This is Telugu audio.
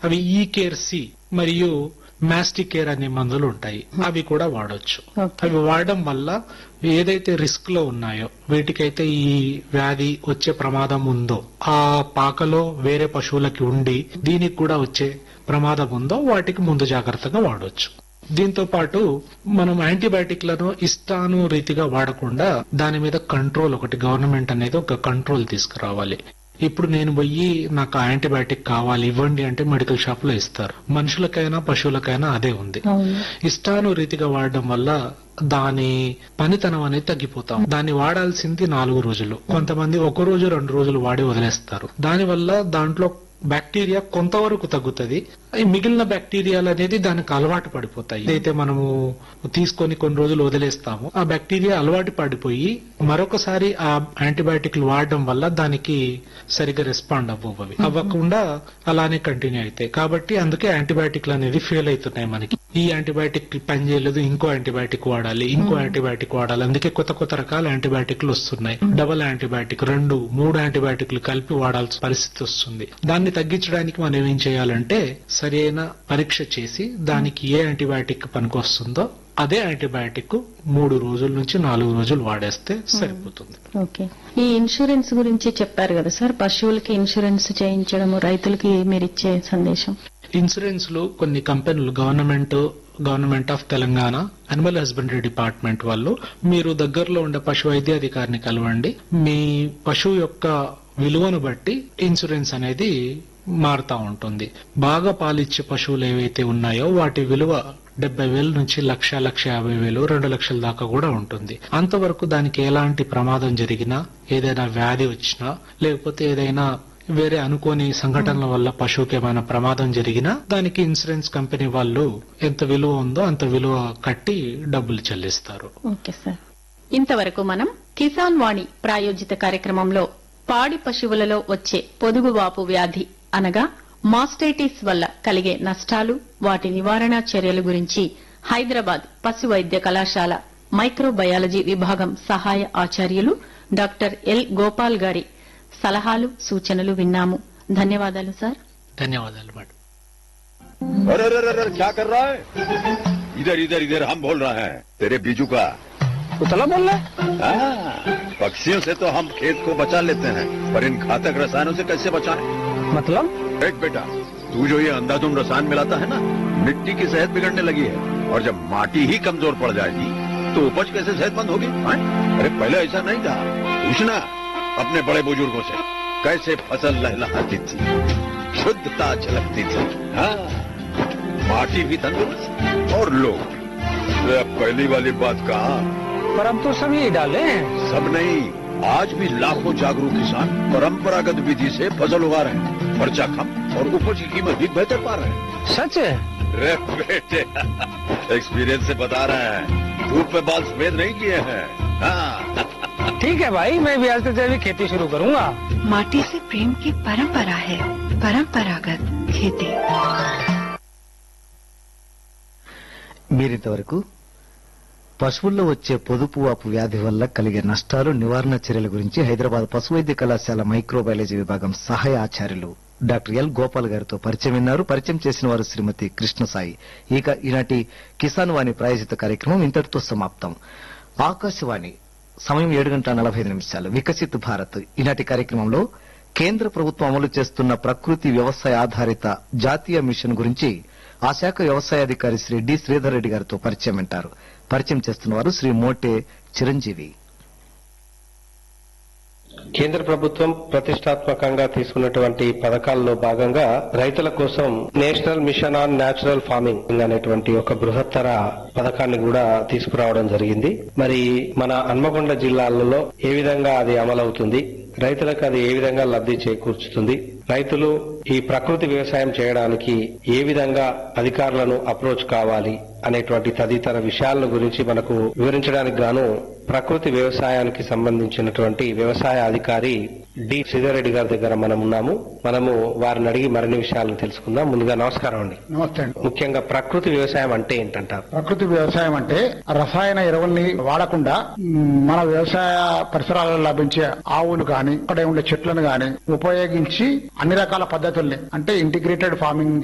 అవి ఈ కేర్ సి మరియు మాస్టికేర్ అనే మందులు ఉంటాయి అవి కూడా వాడొచ్చు ఓకే అవి వాడడం వల్ల ఏదైతే రిస్క్ లో ఉన్నాయో వీటికైతే ఈ వ్యాధి వచ్చే ప్రమాదం ఉందో ఆ పాకలో వేరే పశువులకి ఉండి దీనికి కూడా వచ్చే ప్రమాదం ఉందో వాటికి ముందు జాగ్రత్తగా వాడొచ్చు దీంతో పాటు మనం యాంటీబయాటిక్లను ఇష్టాను రీతిగా వాడకుండా దాని మీద కంట్రోల్ ఒకటి గవర్నమెంట్ అనేది ఒక కంట్రోల్ తీసుకురావాలి ఇప్పుడు నేను పోయి నాకు యాంటీబయాటిక్ కావాలి ఇవ్వండి అంటే మెడికల్ షాప్ లో ఇస్తారు మనుషులకైనా పశువులకైనా అదే ఉంది అవును ఇష్టాను రీతిగా వాడడం వల్ల దాని పనితనం అనేది తగ్గిపోతాం దాన్ని వాడాల్సింది నాలుగు రోజులు కొంతమంది ఒక రోజు రెండు రోజులు వాడి వదిలేస్తారు దాని వల్ల దాంట్లో బ్యాక్టీరియా కొంతవరకు తగ్గుతుంది ఈ మిగిలిన బ్యాక్టీరియాలు అనేది దానికి అలవాటు పడిపోతాయి ఏదైతే మనము తీసుకొని కొన్ని రోజులు వదిలేస్తామో ఆ బ్యాక్టీరియా అలవాటు పడిపోయి మరొకసారి ఆ యాంటీబయాటిక్లు వాడడం వల్ల దానికి సరిగా రెస్పాండ్ అవ్వవు అవి అవ్వకుండా అలానే కంటిన్యూ అవుతాయి కాబట్టి అందుకే యాంటీబయాటిక్లు అనేది ఫెయిల్ అవుతున్నాయి మనకి ఈ యాంటీబయాటిక్ పని చేయలేదు ఇంకో యాంటీబయాటిక్ వాడాలి ఇంకో యాంటీబయాటిక్ వాడాలి అందుకే కొత్త కొత్త రకాల యాంటీబయాటిక్లు వస్తున్నాయి డబల్ యాంటీబయాటిక్ రెండు మూడు యాంటీబయాటిక్లు కలిపి వాడాల్సిన పరిస్థితి వస్తుంది దాన్ని తగ్గించడానికి మనం ఏం చేయాలంటే సరైన పరీక్ష చేసి దానికి ఏ యాంటీబయాటిక్ పనికొస్తుందో అదే యాంటీబయాటిక్ మూడు రోజుల నుంచి నాలుగు రోజులు వాడేస్తే సరిపోతుంది ఓకే ఈ ఇన్సూరెన్స్ గురించి చెప్పారు కదా సార్ పశువులకి ఇన్సూరెన్స్ చేయించడము రైతులకి మీరు ఇచ్చే సందేశం ఇన్సూరెన్స్ లో కొన్ని కంపెనీలు government government of Telangana animal husbandry department వాళ్ళు మీరు దగ్గరలో ఉండే పశు వైద్య అధికారిని కలవండి మీ పశువు యొక్క విలువను బట్టి ఇన్సూరెన్స్ అనేది మారుతా ఉంటుంది బాగా పాలిచ్చే పశువులు ఏవైతే ఉన్నాయో వాటి విలువ డెబ్బై వేల నుంచి లక్ష లక్ష యాభై వేలు రెండు లక్షల దాకా కూడా ఉంటుంది అంతవరకు దానికి ఎలాంటి ప్రమాదం జరిగినా ఏదైనా వ్యాధి వచ్చినా లేకపోతే ఏదైనా వేరే అనుకోని సంఘటనల వల్ల పశువుకి ఏమైనా ప్రమాదం జరిగినా దానికి ఇన్సూరెన్స్ కంపెనీ వాళ్ళు ఎంత విలువ ఉందో అంత విలువ కట్టి డబ్బులు చెల్లిస్తారు ఓకే సార్ ఇంతవరకు మనం కిసాన్ వాణి ప్రాయోజిత కార్యక్రమంలో పాడి పశువులలో వచ్చే పొదుగువాపు వ్యాధి అనగా మాస్టైటిస్ వల్ల కలిగే నష్టాలు వాటి నివారణ చర్యల గురించి హైదరాబాద్ పశు వైద్య కళాశాల మైక్రోబయాలజీ విభాగం సహాయ ఆచార్యులు డాక్టర్ ఎల్ గోపాల్ గారి సలహాలు సూచనలు విన్నాము ధన్యవాదాలు సార్ ధన్యవాదాలు మేడం अरे अरे अरे अरे, क्या कर रहा है इधर इधर इधर हम बोल रहे हैं तेरे बीजू का उतला बोल रहा है हाँ, पक्षियों से तो हम खेत को बचा लेते हैं पर इन घातक रसायनों से कैसे बचाएं? मतलब देख बेटा तू जो ये अंधाधुंध रसायन मिलाता है ना मिट्टी की सेहत बिगड़ने लगी है और जब माटी ही कमजोर पड़ जाएगी तो उपज कैसे सेहतमंद होगी हाँ? अरे पहले ऐसा नहीं था पूछना अपने बड़े बुजुर्गों से कैसे फसल लहलहाती थी शुद्धता झलकती थी हाँ माटी भी तंदुरुस्त और लोग भी। अरे अब पहली वाली बात कहा पर हम तो सभी डाले हैं सब नहीं आज भी लाखों जागरूक किसान परंपरागत विधि से फसल उगा रहे हैं खर्चा कम और उपज की कीमत भी बेहतर पा रहे हैं सच है रे बेटे एक्सपीरियंस से बता रहे हैं धूप में बाल सफेद नहीं किए हैं हाँ ठीक है भाई मैं भी आज से जैविक खेती शुरू करूंगा माटी से प्रेम की परंपरा है परंपरागत खेती మీరింతవరకు పశువుల్లో వచ్చే పొదుపు వాపు వ్యాధి వల్ల కలిగే నష్టాలు నివారణ చర్యల గురించి హైదరాబాద్ పశు వైద్య కళాశాల మైక్రోబయాలజీ విభాగం సహాయ ఆచార్యులు డాక్టర్ ఎల్ గోపాల్ గారితో పరిచయం విన్నారు పరిచయం చేసిన వారు శ్రీమతి కృష్ణసాయి ఇక ఈనాటి కిసాన్ వాణి ప్రాయోజిత కార్యక్రమం ఇంతటితో సమాప్తం ఆకాశవాణి సమయం ఏడు గంటల నలభై ఐదు నిమిషాలు వికసిత్ భారత్ ఈనాటి కార్యక్రమంలో కేంద్ర ప్రభుత్వం అమలు చేస్తున్న ప్రకృతి వ్యవసాయ ఆధారిత జాతీయ మిషన్ గురించి ఆ శాఖ వ్యవసాయాధికారి శ్రీ డి శ్రీధర్ రెడ్డి గారితో పరిచయం వింటారు పరిచయం చేస్తున్నవారు శ్రీ మోటే చిరంజీవి కేంద్ర ప్రభుత్వం ప్రతిష్టాత్మకంగా తీసుకున్నటువంటి పథకాల్లో భాగంగా రైతుల కోసం national mission on natural farming అనేటువంటి ఒక బృహత్తర పథకాన్ని కూడా తీసుకురావడం జరిగింది మరి మన హన్మకొండ జిల్లాలలో ఏ విధంగా అది అమలవుతుంది రైతులకు అది ఏ విధంగా లబ్ధి చేకూర్చుతుంది రైతులు ఈ ప్రకృతి వ్యవసాయం చేయడానికి ఏ విధంగా అధికారులను అప్రోచ్ కావాలి అనేటువంటి తదితర విషయాల గురించి మనకు వివరించడానికి గాను ప్రకృతి వ్యవసాయానికి సంబంధించినటువంటి వ్యవసాయ అధికారి డి శ్రీధర్ గారి దగ్గర మనం ఉన్నాము మనము వారిని అడిగి మరిన్ని విషయాలను తెలుసుకుందాం ముందుగా నమస్కారం అండి నమస్తే అండి ముఖ్యంగా ప్రకృతి వ్యవసాయం అంటే ఏంటంటారు ప్రకృతి వ్యవసాయం అంటే రసాయన ఎరువుల్ని వాడకుండా మ్, మన వ్యవసాయ పరిసరాలలో లభించే ఆవులు గాని అక్కడే ఉండే చెట్లను గాని ఉపయోగించి అన్ని రకాల పద్ధతుల్ని అంటే ఇంటిగ్రేటెడ్ ఫార్మింగ్